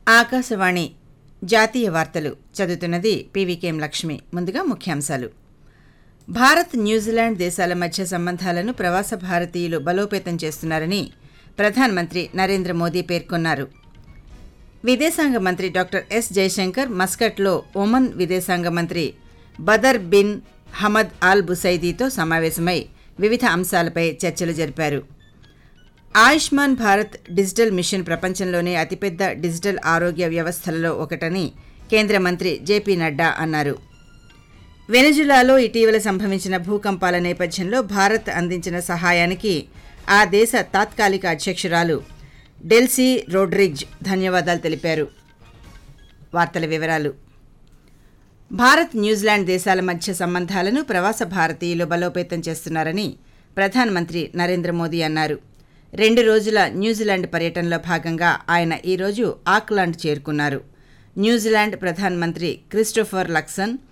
ఆకాశవాణి జాతీయ వార్తలు చదువుతున్నది పీవీకేఎం లక్ష్మి ముందుగా ముఖ్యాంశాలు భారత్ న్యూజిలాండ్ దేశాల మధ్య సంబంధాలను ప్రవాస భారతీయులు బలోపేతం చేస్తున్నారని ప్రధానమంత్రి నరేంద్ర మోదీ పేర్కొన్నారు విదేశాంగ మంత్రి డాక్టర్ ఎస్ జయశంకర్ మస్కట్లో ఒమన్ విదేశాంగ మంత్రి బదర్ బిన్ హమద్ ఆల్ బుసైదీతో సమావేశమై వివిధ అంశాలపై చర్చలు జరిపారు ఆయుష్మాన్ భారత్ డిజిటల్ మిషన్ ప్రపంచంలోనే అతిపెద్ద డిజిటల్ ఆరోగ్య వ్యవస్థలలో ఒకటని కేంద్ర మంత్రి జేపీ నడ్డా అన్నారు వెనుజులాలో ఇటీవల సంభవించిన భూకంపాల నేపథ్యంలో భారత్ అందించిన సహాయానికి ఆ దేశ తాత్కాలిక అధ్యక్షురాలు డెల్సీ రోడ్రిగ్జ్ ధన్యవాదాలు తెలిపారు వార్తల వివరాలు భారత్ న్యూజిలాండ్ దేశాల మధ్య సంబంధాలను ప్రవాస భారతీయులు బలోపేతం చేస్తున్నారని ప్రధానమంత్రి నరేంద్ర మోదీ అన్నారు రెండు రోజుల న్యూజిలాండ్ పర్యటనలో భాగంగా ఆయన ఈరోజు ఆక్లాండ్ చేరుకున్నారు న్యూజిలాండ్ ప్రధానమంత్రి క్రిస్టోఫర్ లక్సన్